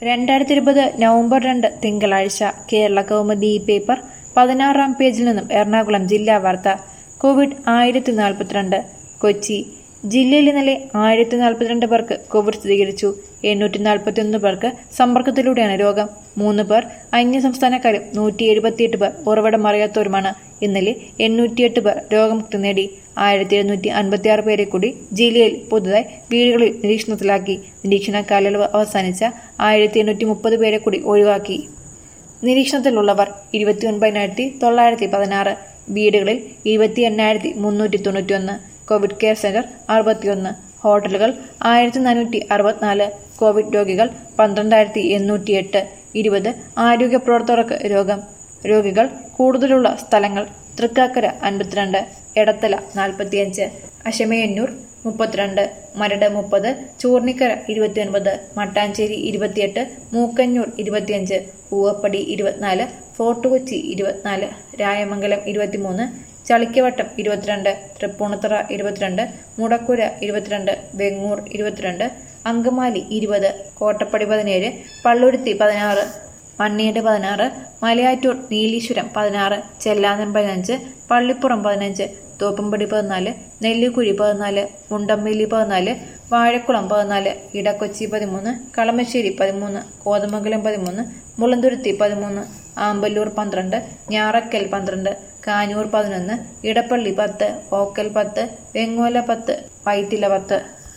രണ്ടായിരത്തി ഇരുപത് നവംബർ രണ്ട് തിങ്കളാഴ്ച കേരള കൗമുദി ഈ പേപ്പർ പതിനാറാം പേജിൽ നിന്നും എറണാകുളം ജില്ലാ വാർത്ത കോവിഡ് ആയിരത്തി നാൽപ്പത്തിരണ്ട് കൊച്ചി ജില്ലയിൽ ഇന്നലെ ആയിരത്തി നാൽപ്പത്തിരണ്ട് പേർക്ക് കോവിഡ് സ്ഥിരീകരിച്ചു എണ്ണൂറ്റി നാൽപ്പത്തിയൊന്ന് പേർക്ക് സമ്പർക്കത്തിലൂടെയാണ് രോഗം മൂന്ന് പേർ അന്യ സംസ്ഥാനക്കാരും നൂറ്റി എഴുപത്തിയെട്ട് പേർ ഉറവിടം അറിയാത്തവരുമാണ് ഇന്നലെ എണ്ണൂറ്റിയെട്ട് പേർ രോഗമുക്തി നേടി ആയിരത്തി എഴുന്നൂറ്റി അൻപത്തി ആറ് പേരെ കൂടി ജില്ലയിൽ പുതുതായി വീടുകളിൽ നിരീക്ഷണത്തിലാക്കി നിരീക്ഷണ കാലയളവ് അവസാനിച്ച ആയിരത്തി എണ്ണൂറ്റി മുപ്പത് പേരെ കൂടി ഒഴിവാക്കി നിരീക്ഷണത്തിലുള്ളവർ ഇരുപത്തി ഒൻപതിനായിരത്തി തൊള്ളായിരത്തി പതിനാറ് വീടുകളിൽ ഇരുപത്തി എണ്ണായിരത്തി മുന്നൂറ്റി തൊണ്ണൂറ്റിയൊന്ന് കോവിഡ് കെയർ സെന്റർ അറുപത്തിയൊന്ന് ഹോട്ടലുകൾ ആയിരത്തി നാനൂറ്റി അറുപത്തിനാല് കോവിഡ് രോഗികൾ പന്ത്രണ്ടായിരത്തി എണ്ണൂറ്റി എട്ട് ഇരുപത് ആരോഗ്യ പ്രവർത്തകർക്ക് രോഗം രോഗികൾ കൂടുതലുള്ള സ്ഥലങ്ങൾ തൃക്കാക്കര അൻപത്തിരണ്ട് എടത്തല നാൽപ്പത്തിയഞ്ച് അശമയന്നൂർ മുപ്പത്തിരണ്ട് മരട് മുപ്പത് ചൂർണിക്കര ഇരുപത്തിയൊൻപത് മട്ടാഞ്ചേരി ഇരുപത്തിയെട്ട് മൂക്കന്നൂർ ഇരുപത്തിയഞ്ച് പൂവപ്പടി ഇരുപത്തിനാല് ഫോർട്ട് കൊച്ചി ഇരുപത്തിനാല് രായമംഗലം ഇരുപത്തിമൂന്ന് ചളിക്കവട്ടം ഇരുപത്തിരണ്ട് തൃപ്പൂണിത്തറ ഇരുപത്തിരണ്ട് മുടക്കുര ഇരുപത്തിരണ്ട് വെങ്ങൂർ ഇരുപത്തിരണ്ട് അങ്കമാലി ഇരുപത് കോട്ടപ്പടി പതിനേഴ് പള്ളുരുത്തി പതിനാറ് മണ്ണീട് പതിനാറ് മലയാറ്റൂർ നീലീശ്വരം പതിനാറ് ചെല്ലാനം പതിനഞ്ച് പള്ളിപ്പുറം പതിനഞ്ച് തോപ്പുംപടി പതിനാല് നെല്ലിക്കുഴി പതിനാല് മുണ്ടമ്പേലി പതിനാല് വാഴക്കുളം പതിനാല് ഇടക്കൊച്ചി പതിമൂന്ന് കളമശ്ശേരി പതിമൂന്ന് കോതമംഗലം പതിമൂന്ന് മുളന്തുരുത്തി പതിമൂന്ന് ആമ്പല്ലൂർ പന്ത്രണ്ട് ഞാറക്കൽ പന്ത്രണ്ട് കാഞ്ഞൂർ പതിനൊന്ന് ഇടപ്പള്ളി പത്ത് ഓക്കൽ പത്ത് വെങ്ങോല പത്ത് വൈറ്റില പത്ത്